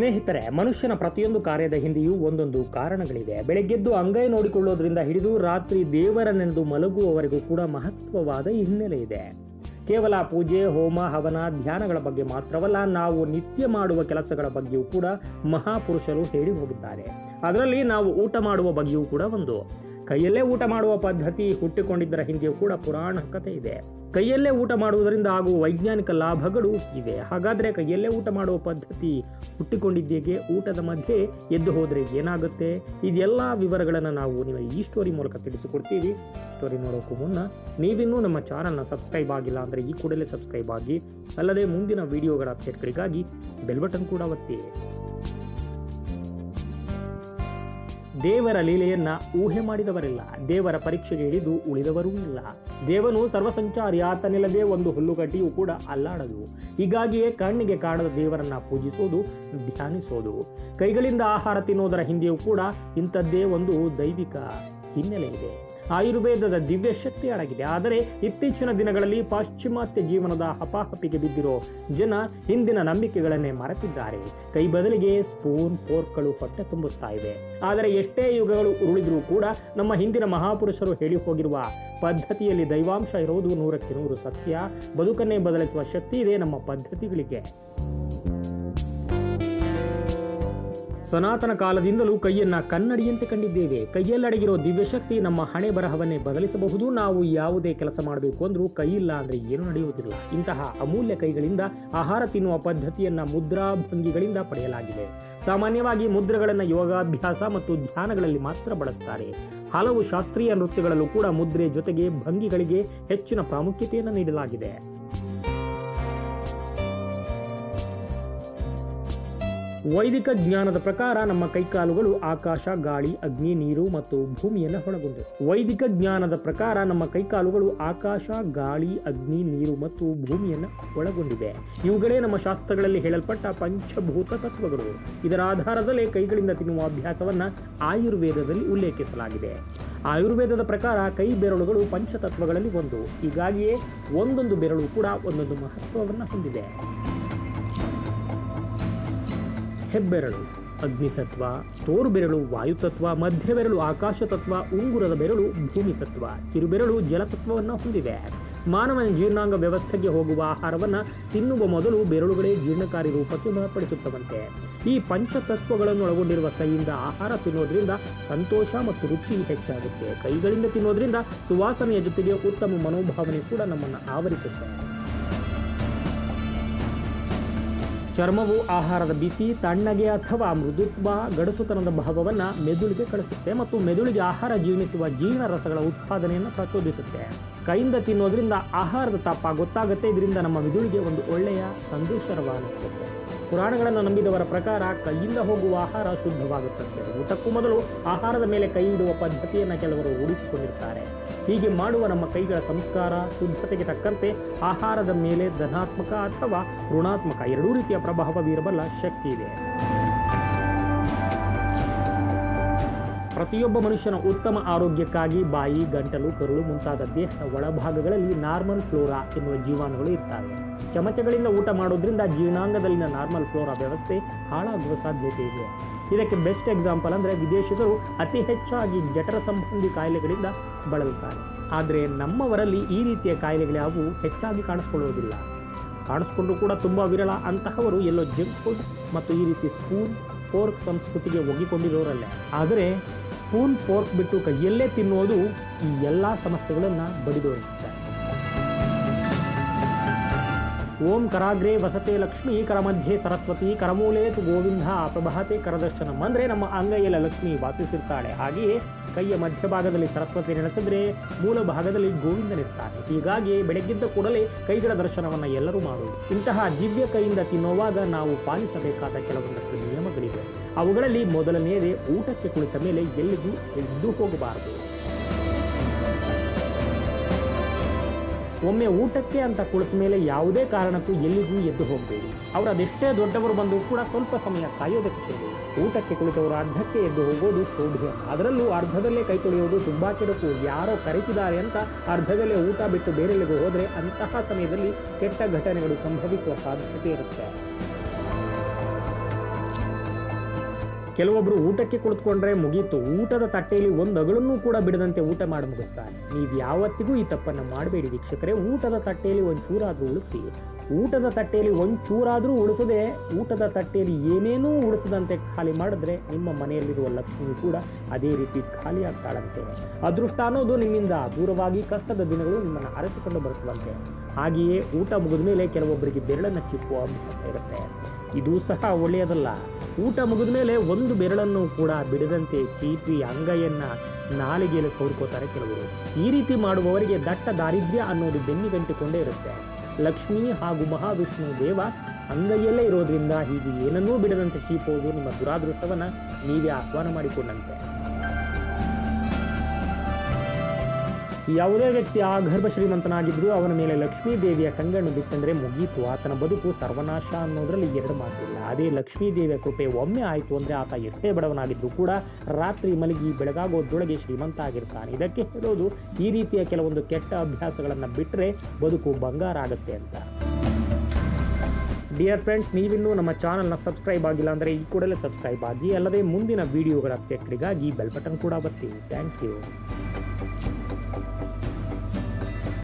ಸ್ನೇಹಿತರೆ ಮನುಷ್ಯನ ಪ್ರತಿಯೊಂದು ಕಾರ್ಯದ ಹಿಂದೆಯೂ ಒಂದೊಂದು ಕಾರಣಗಳಿವೆ ಬೆಳಗ್ಗೆದ್ದು ಅಂಗೈ ನೋಡಿಕೊಳ್ಳೋದ್ರಿಂದ ಹಿಡಿದು ರಾತ್ರಿ ದೇವರನೆಂದು ಮಲಗುವವರೆಗೂ ಕೂಡ ಮಹತ್ವವಾದ ಹಿನ್ನೆಲೆ ಇದೆ ಕೇವಲ ಪೂಜೆ ಹೋಮ ಹವನ ಧ್ಯಾನಗಳ ಬಗ್ಗೆ ಮಾತ್ರವಲ್ಲ ನಾವು ನಿತ್ಯ ಮಾಡುವ ಕೆಲಸಗಳ ಬಗ್ಗೆಯೂ ಕೂಡ ಮಹಾಪುರುಷರು ಹೇಳಿ ಹೋಗಿದ್ದಾರೆ ಅದರಲ್ಲಿ ನಾವು ಊಟ ಮಾಡುವ ಬಗ್ಗೆಯೂ ಕೂಡ ಒಂದು ಕೈಯಲ್ಲೇ ಊಟ ಮಾಡುವ ಪದ್ಧತಿ ಹುಟ್ಟಿಕೊಂಡಿದ್ದರ ಹಿಂದೆಯೂ ಕೂಡ ಪುರಾಣ ಕಥೆ ಇದೆ ಕೈಯಲ್ಲೇ ಊಟ ಮಾಡುವುದರಿಂದ ಆಗುವ ವೈಜ್ಞಾನಿಕ ಲಾಭಗಳು ಇವೆ ಹಾಗಾದ್ರೆ ಕೈಯಲ್ಲೇ ಊಟ ಮಾಡುವ ಪದ್ಧತಿ ಹುಟ್ಟಿಕೊಂಡಿದ್ದೇಗೆ ಊಟದ ಮಧ್ಯೆ ಎದ್ದು ಹೋದರೆ ಏನಾಗುತ್ತೆ ಇದೆಲ್ಲ ವಿವರಗಳನ್ನು ನಾವು ನಿಮಗೆ ಈ ಸ್ಟೋರಿ ಮೂಲಕ ತಿಳಿಸಿಕೊಡ್ತೀವಿ ಸ್ಟೋರಿ ನೋಡೋಕ್ಕೂ ಮುನ್ನ ನೀವಿನ್ನೂ ನಮ್ಮ ಚಾನಲ್ನ ಸಬ್ಸ್ಕ್ರೈಬ್ ಆಗಿಲ್ಲ ಅಂದರೆ ಈ ಕೂಡಲೇ ಸಬ್ಸ್ಕ್ರೈಬ್ ಆಗಿ ಅಲ್ಲದೆ ಮುಂದಿನ ವಿಡಿಯೋಗಳ ಅಪ್ಡೇಟ್ಗಳಿಗಾಗಿ ಬೆಲ್ ಬಟನ್ ಕೂಡ ಒತ್ತಿ ದೇವರ ಲೀಲೆಯನ್ನ ಊಹೆ ಮಾಡಿದವರಿಲ್ಲ ದೇವರ ಪರೀಕ್ಷೆಗೆ ಇಳಿದು ಉಳಿದವರೂ ಇಲ್ಲ ದೇವನು ಸರ್ವಸಂಚಾರಿ ಆತನಿಲ್ಲದೆ ಒಂದು ಹುಲ್ಲುಗಡ್ಡಿಯೂ ಕೂಡ ಅಲ್ಲಾಡದು ಹೀಗಾಗಿಯೇ ಕಣ್ಣಿಗೆ ಕಾಣದ ದೇವರನ್ನ ಪೂಜಿಸೋದು ಧ್ಯಾನಿಸೋದು ಕೈಗಳಿಂದ ಆಹಾರ ತಿನ್ನೋದರ ಹಿಂದೆಯೂ ಕೂಡ ಇಂಥದ್ದೇ ಒಂದು ದೈವಿಕ ಹಿನ್ನೆಲೆ ಇದೆ ಆಯುರ್ವೇದದ ದಿವ್ಯ ಶಕ್ತಿ ಅಡಗಿದೆ ಆದರೆ ಇತ್ತೀಚಿನ ದಿನಗಳಲ್ಲಿ ಪಾಶ್ಚಿಮಾತ್ಯ ಜೀವನದ ಹಪಾಹಪಿಗೆ ಬಿದ್ದಿರೋ ಜನ ಹಿಂದಿನ ನಂಬಿಕೆಗಳನ್ನೇ ಮರೆತಿದ್ದಾರೆ ಕೈ ಬದಲಿಗೆ ಸ್ಪೂನ್ ಫೋರ್ಕ್ಗಳು ಹೊಟ್ಟೆ ತುಂಬಿಸ್ತಾ ಇವೆ ಆದರೆ ಎಷ್ಟೇ ಯುಗಗಳು ಉರುಳಿದ್ರೂ ಕೂಡ ನಮ್ಮ ಹಿಂದಿನ ಮಹಾಪುರುಷರು ಹೇಳಿ ಹೋಗಿರುವ ಪದ್ಧತಿಯಲ್ಲಿ ದೈವಾಂಶ ಇರುವುದು ನೂರಕ್ಕೆ ನೂರು ಸತ್ಯ ಬದುಕನ್ನೇ ಬದಲಿಸುವ ಶಕ್ತಿ ಇದೆ ನಮ್ಮ ಪದ್ಧತಿಗಳಿಗೆ ಸನಾತನ ಕಾಲದಿಂದಲೂ ಕೈಯನ್ನ ಕನ್ನಡಿಯಂತೆ ಕಂಡಿದ್ದೇವೆ ಕೈಯಲ್ಲಡಗಿರೋ ದಿವ್ಯಶಕ್ತಿ ನಮ್ಮ ಹಣೆ ಬರಹವನ್ನೇ ಬದಲಿಸಬಹುದು ನಾವು ಯಾವುದೇ ಕೆಲಸ ಮಾಡಬೇಕು ಅಂದ್ರೂ ಕೈ ಇಲ್ಲ ಅಂದ್ರೆ ಏನು ನಡೆಯುವುದಿಲ್ಲ ಇಂತಹ ಅಮೂಲ್ಯ ಕೈಗಳಿಂದ ಆಹಾರ ತಿನ್ನುವ ಪದ್ಧತಿಯನ್ನ ಮುದ್ರಾ ಭಂಗಿಗಳಿಂದ ಪಡೆಯಲಾಗಿದೆ ಸಾಮಾನ್ಯವಾಗಿ ಮುದ್ರೆಗಳನ್ನು ಯೋಗಾಭ್ಯಾಸ ಮತ್ತು ಧ್ಯಾನಗಳಲ್ಲಿ ಮಾತ್ರ ಬಳಸ್ತಾರೆ ಹಲವು ಶಾಸ್ತ್ರೀಯ ನೃತ್ಯಗಳಲ್ಲೂ ಕೂಡ ಮುದ್ರೆ ಜೊತೆಗೆ ಭಂಗಿಗಳಿಗೆ ಹೆಚ್ಚಿನ ಪ್ರಾಮುಖ್ಯತೆಯನ್ನು ನೀಡಲಾಗಿದೆ ವೈದಿಕ ಜ್ಞಾನದ ಪ್ರಕಾರ ನಮ್ಮ ಕೈಕಾಲುಗಳು ಆಕಾಶ ಗಾಳಿ ಅಗ್ನಿ ನೀರು ಮತ್ತು ಭೂಮಿಯನ್ನು ಒಳಗೊಂಡಿವೆ ವೈದಿಕ ಜ್ಞಾನದ ಪ್ರಕಾರ ನಮ್ಮ ಕೈಕಾಲುಗಳು ಆಕಾಶ ಗಾಳಿ ಅಗ್ನಿ ನೀರು ಮತ್ತು ಭೂಮಿಯನ್ನು ಒಳಗೊಂಡಿವೆ ಇವುಗಳೇ ನಮ್ಮ ಶಾಸ್ತ್ರಗಳಲ್ಲಿ ಹೇಳಲ್ಪಟ್ಟ ಪಂಚಭೂತ ತತ್ವಗಳು ಇದರ ಆಧಾರದಲ್ಲೇ ಕೈಗಳಿಂದ ತಿನ್ನುವ ಅಭ್ಯಾಸವನ್ನ ಆಯುರ್ವೇದದಲ್ಲಿ ಉಲ್ಲೇಖಿಸಲಾಗಿದೆ ಆಯುರ್ವೇದದ ಪ್ರಕಾರ ಕೈ ಬೆರಳುಗಳು ಪಂಚತತ್ವಗಳಲ್ಲಿ ಒಂದು ಹೀಗಾಗಿಯೇ ಒಂದೊಂದು ಬೆರಳು ಕೂಡ ಒಂದೊಂದು ಮಹತ್ವವನ್ನು ಹೊಂದಿದೆ ಹೆಬ್ಬೆರಳು ಅಗ್ನಿತತ್ವ ತೋರು ಬೆರಳು ವಾಯುತತ್ವ ಮಧ್ಯ ಬೆರಳು ಆಕಾಶ ತತ್ವ ಉಂಗುರದ ಬೆರಳು ಭೂಮಿ ತತ್ವ ಕಿರುಬೆರಳು ಜಲತತ್ವವನ್ನು ಹೊಂದಿದೆ ಮಾನವನ ಜೀರ್ಣಾಂಗ ವ್ಯವಸ್ಥೆಗೆ ಹೋಗುವ ಆಹಾರವನ್ನು ತಿನ್ನುವ ಮೊದಲು ಬೆರಳುಗಳೇ ಜೀರ್ಣಕಾರಿ ರೂಪಕ್ಕೆ ಮಾರ್ಪಡಿಸುತ್ತವಂತೆ ಈ ಪಂಚತತ್ವಗಳನ್ನು ಒಳಗೊಂಡಿರುವ ಕೈಯಿಂದ ಆಹಾರ ತಿನ್ನೋದ್ರಿಂದ ಸಂತೋಷ ಮತ್ತು ರುಚಿ ಹೆಚ್ಚಾಗುತ್ತೆ ಕೈಗಳಿಂದ ತಿನ್ನೋದ್ರಿಂದ ಸುವಾಸನೆಯ ಜೊತೆಗೆ ಉತ್ತಮ ಮನೋಭಾವನೆ ಕೂಡ ನಮ್ಮನ್ನು ಆವರಿಸುತ್ತೆ ಚರ್ಮವು ಆಹಾರದ ಬಿಸಿ ತಣ್ಣಗೆ ಅಥವಾ ಮೃದುತ್ವ ಗಡಸುತನದ ಭಾವವನ್ನು ಮೆದುಳಿಗೆ ಕಳಿಸುತ್ತೆ ಮತ್ತು ಮೆದುಳಿಗೆ ಆಹಾರ ಜೀರ್ಣಿಸುವ ಜೀರ್ಣ ರಸಗಳ ಉತ್ಪಾದನೆಯನ್ನು ಪ್ರಚೋದಿಸುತ್ತೆ ಕೈಯಿಂದ ತಿನ್ನೋದ್ರಿಂದ ಆಹಾರದ ತಾಪ ಗೊತ್ತಾಗುತ್ತೆ ಇದರಿಂದ ನಮ್ಮ ಮೆದುಳಿಗೆ ಒಂದು ಒಳ್ಳೆಯ ಸಂದೇಶ ರವಾನಿಸುತ್ತೆ ಪುರಾಣಗಳನ್ನು ನಂಬಿದವರ ಪ್ರಕಾರ ಕೈಯಿಂದ ಹೋಗುವ ಆಹಾರ ಶುದ್ಧವಾಗುತ್ತದೆ ಊಟಕ್ಕೂ ಮೊದಲು ಆಹಾರದ ಮೇಲೆ ಕೈ ಇಡುವ ಪದ್ಧತಿಯನ್ನು ಕೆಲವರು ರೂಢಿಸಿಕೊಂಡಿರ್ತಾರೆ ಹೀಗೆ ಮಾಡುವ ನಮ್ಮ ಕೈಗಳ ಸಂಸ್ಕಾರ ಶುದ್ಧತೆಗೆ ತಕ್ಕಂತೆ ಆಹಾರದ ಮೇಲೆ ಧನಾತ್ಮಕ ಅಥವಾ ಋಣಾತ್ಮಕ ಎರಡೂ ರೀತಿಯ ಪ್ರಭಾವ ಬೀರಬಲ್ಲ ಶಕ್ತಿ ಇದೆ ಪ್ರತಿಯೊಬ್ಬ ಮನುಷ್ಯನ ಉತ್ತಮ ಆರೋಗ್ಯಕ್ಕಾಗಿ ಬಾಯಿ ಗಂಟಲು ಕರುಳು ಮುಂತಾದ ದೇಹದ ಒಳಭಾಗಗಳಲ್ಲಿ ನಾರ್ಮಲ್ ಫ್ಲೋರಾ ಎನ್ನುವ ಜೀವಾಣುಗಳು ಇರ್ತವೆ ಚಮಚಗಳಿಂದ ಊಟ ಮಾಡೋದ್ರಿಂದ ಜೀರ್ಣಾಂಗದಲ್ಲಿನ ನಾರ್ಮಲ್ ಫ್ಲೋರಾ ವ್ಯವಸ್ಥೆ ಹಾಳಾಗುವ ಸಾಧ್ಯತೆ ಇದೆ ಇದಕ್ಕೆ ಬೆಸ್ಟ್ ಎಕ್ಸಾಂಪಲ್ ಅಂದರೆ ವಿದೇಶಿಗರು ಅತಿ ಹೆಚ್ಚಾಗಿ ಜಠರ ಸಂಬಂಧಿ ಕಾಯಿಲೆಗಳಿಂದ ಬಳಲುತ್ತಾರೆ ಆದರೆ ನಮ್ಮವರಲ್ಲಿ ಈ ರೀತಿಯ ಕಾಯಿಲೆಗಳ್ಯಾವು ಹೆಚ್ಚಾಗಿ ಕಾಣಿಸ್ಕೊಳ್ಳುವುದಿಲ್ಲ ಕಾಣಿಸ್ಕೊಂಡ್ರು ಕೂಡ ತುಂಬ ವಿರಳ ಅಂತಹವರು ಎಲ್ಲೋ ಜಂಕ್ ಫುಡ್ ಮತ್ತು ಈ ರೀತಿ ಸ್ಪೂನ್ ಫೋರ್ಕ್ ಸಂಸ್ಕೃತಿಗೆ ಒಗ್ಗಿಕೊಂಡಿರೋರಲ್ಲೇ ಆದರೆ ಸ್ಪೂನ್ ಫೋರ್ಕ್ ಬಿಟ್ಟು ಕೈಯಲ್ಲೇ ತಿನ್ನೋದು ಈ ಎಲ್ಲ ಸಮಸ್ಯೆಗಳನ್ನು ಬಡಿದೋರಿಸುತ್ತೆ ಓಂ ಕರಾಗ್ರೆ ವಸತೆ ಲಕ್ಷ್ಮಿ ಕರಮಧ್ಯೆ ಸರಸ್ವತಿ ಕರಮೂಲೆ ತು ಗೋವಿಂದ ಪ್ರಭಾತೆ ಕರದರ್ಶನಂ ಅಂದರೆ ನಮ್ಮ ಅಂಗೈಯಲ್ಲಿ ಲಕ್ಷ್ಮಿ ವಾಸಿಸಿರ್ತಾಳೆ ಹಾಗೆಯೇ ಕೈಯ ಮಧ್ಯಭಾಗದಲ್ಲಿ ಸರಸ್ವತಿ ನೆನೆಸಿದ್ರೆ ಮೂಲ ಭಾಗದಲ್ಲಿ ಗೋವಿಂದನಿರ್ತಾನೆ ಹೀಗಾಗಿ ಬೆಳಗ್ಗಿದ್ದ ಕೂಡಲೇ ಕೈಗಳ ದರ್ಶನವನ್ನು ಎಲ್ಲರೂ ಮಾಡುವುದು ಇಂತಹ ದಿವ್ಯ ಕೈಯಿಂದ ತಿನ್ನುವಾಗ ನಾವು ಪಾಲಿಸಬೇಕಾದ ಕೆಲವೊಂದಷ್ಟು ನಿಯಮಗಳಿವೆ ಅವುಗಳಲ್ಲಿ ಮೊದಲನೆಯದೇ ಊಟಕ್ಕೆ ಕುಳಿತ ಮೇಲೆ ಎಲ್ಲಿಗೂ ಎದ್ದು ಹೋಗಬಾರದು ಒಮ್ಮೆ ಊಟಕ್ಕೆ ಅಂತ ಕುಳಿತ ಮೇಲೆ ಯಾವುದೇ ಕಾರಣಕ್ಕೂ ಎಲ್ಲಿಗೂ ಎದ್ದು ಹೋಗಬೇಡಿ ಅವರು ಅದೆಷ್ಟೇ ದೊಡ್ಡವರು ಬಂದರೂ ಕೂಡ ಸ್ವಲ್ಪ ಸಮಯ ಕಾಯೋದಕ್ಕೆ ಹೇಳಿ ಊಟಕ್ಕೆ ಕುಳಿತವರು ಅರ್ಧಕ್ಕೆ ಎದ್ದು ಹೋಗೋದು ಶೋಭೆ ಅದರಲ್ಲೂ ಅರ್ಧದಲ್ಲೇ ಕೈ ತೊಳೆಯೋದು ತುಂಬಾ ಕೆಡುಕು ಯಾರೋ ಕರೀತಿದ್ದಾರೆ ಅಂತ ಅರ್ಧದಲ್ಲೇ ಊಟ ಬಿಟ್ಟು ಬೇರೆಲ್ಲಿಗೂ ಹೋದರೆ ಅಂತಹ ಸಮಯದಲ್ಲಿ ಕೆಟ್ಟ ಘಟನೆಗಳು ಸಂಭವಿಸುವ ಸಾಧ್ಯತೆ ಇರುತ್ತೆ ಕೆಲವೊಬ್ರು ಊಟಕ್ಕೆ ಕುಳಿತುಕೊಂಡ್ರೆ ಮುಗೀತು ಊಟದ ತಟ್ಟೆಯಲ್ಲಿ ಒಂದು ಅಗಳನ್ನೂ ಕೂಡ ಬಿಡದಂತೆ ಊಟ ಮಾಡಿ ಮುಗಿಸ್ತಾರೆ ನೀವು ಯಾವತ್ತಿಗೂ ಈ ತಪ್ಪನ್ನು ಮಾಡಬೇಡಿ ವೀಕ್ಷಕರೇ ಊಟದ ತಟ್ಟೆಯಲ್ಲಿ ಒಂದು ಚೂರಾದರೂ ಉಳಿಸಿ ಊಟದ ತಟ್ಟೆಯಲ್ಲಿ ಒಂದು ಚೂರಾದರೂ ಉಳಿಸದೆ ಊಟದ ತಟ್ಟೆಯಲ್ಲಿ ಏನೇನೂ ಉಳಿಸದಂತೆ ಖಾಲಿ ಮಾಡಿದ್ರೆ ನಿಮ್ಮ ಮನೆಯಲ್ಲಿರುವ ಲಕ್ಷ್ಮಿ ಕೂಡ ಅದೇ ರೀತಿ ಖಾಲಿ ಆಗ್ತಾಳಂತೆ ಅದೃಷ್ಟ ಅನ್ನೋದು ನಿಮ್ಮಿಂದ ದೂರವಾಗಿ ಕಷ್ಟದ ದಿನಗಳು ನಿಮ್ಮನ್ನು ಅರಸಿಕೊಂಡು ಬರುತ್ತವಂತೆ ಹಾಗೆಯೇ ಊಟ ಮುಗಿದ ಮೇಲೆ ಕೆಲವೊಬ್ಬರಿಗೆ ಬೆರಳನ್ನು ಚಿಪ್ಪುವ ಅಭ್ಯಾಸ ಇರುತ್ತೆ ಇದು ಸಹ ಒಳ್ಳೆಯದಲ್ಲ ಊಟ ಮುಗಿದ ಮೇಲೆ ಒಂದು ಬೆರಳನ್ನು ಕೂಡ ಬಿಡದಂತೆ ಚೀಪಿ ಅಂಗೈಯನ್ನ ನಾಲಿಗೆಯಲ್ಲಿ ಸೋರ್ಕೋತಾರೆ ಕೆಲವರು ಈ ರೀತಿ ಮಾಡುವವರಿಗೆ ದಟ್ಟ ದಾರಿದ್ರ್ಯ ಅನ್ನೋದು ಬೆನ್ನಿಗಂಟಿಕೊಂಡೇ ಇರುತ್ತೆ ಲಕ್ಷ್ಮಿ ಹಾಗೂ ಮಹಾವಿಷ್ಣು ದೇವ ಅಂಗೈಯಲ್ಲೇ ಇರೋದ್ರಿಂದ ಹೀಗೆ ಏನನ್ನೂ ಬಿಡದಂತೆ ಚೀಪೋದು ನಿಮ್ಮ ದುರಾದೃಷ್ಟವನ್ನ ನೀವೇ ಆಹ್ವಾನ ಮಾಡಿಕೊಂಡಂತೆ ಯಾವುದೇ ವ್ಯಕ್ತಿ ಆ ಗರ್ಭ ಶ್ರೀಮಂತನಾಗಿದ್ರು ಅವನ ಮೇಲೆ ಲಕ್ಷ್ಮೀ ದೇವಿಯ ಕಂಗಣ್ಣು ಬಿತ್ತಂದ್ರೆ ಮುಗೀತು ಆತನ ಬದುಕು ಸರ್ವನಾಶ ಅನ್ನೋದ್ರಲ್ಲಿ ಎರಡು ಮಾತಿಲ್ಲ ಅದೇ ಲಕ್ಷ್ಮೀ ದೇವಿಯ ಕೃಪೆ ಒಮ್ಮೆ ಆಯಿತು ಅಂದ್ರೆ ಆತ ಎಷ್ಟೇ ಬಡವನಾಗಿದ್ರು ಕೂಡ ರಾತ್ರಿ ಮಲಗಿ ಬೆಳಗಾಗೋದ್ರೊಳಗೆ ಶ್ರೀಮಂತ ಆಗಿರ್ತಾನೆ ಇದಕ್ಕೆ ಹೇಳೋದು ಈ ರೀತಿಯ ಕೆಲವೊಂದು ಕೆಟ್ಟ ಅಭ್ಯಾಸಗಳನ್ನು ಬಿಟ್ಟರೆ ಬದುಕು ಬಂಗಾರ ಆಗುತ್ತೆ ಅಂತ ಡಿಯರ್ ಫ್ರೆಂಡ್ಸ್ ನೀವಿನ್ನೂ ನಮ್ಮ ಚಾನಲ್ನ ಸಬ್ಸ್ಕ್ರೈಬ್ ಆಗಿಲ್ಲ ಅಂದರೆ ಈ ಕೂಡಲೇ ಸಬ್ಸ್ಕ್ರೈಬ್ ಆಗಿ ಅಲ್ಲದೆ ಮುಂದಿನ ವಿಡಿಯೋಗಳ ಅಪ್ಡೇಟ್ಗಳಿಗಾಗಿ ಬೆಲ್ ಬಟನ್ ಕೂಡ ಬರ್ತೀವಿ ಥ್ಯಾಂಕ್ ಯು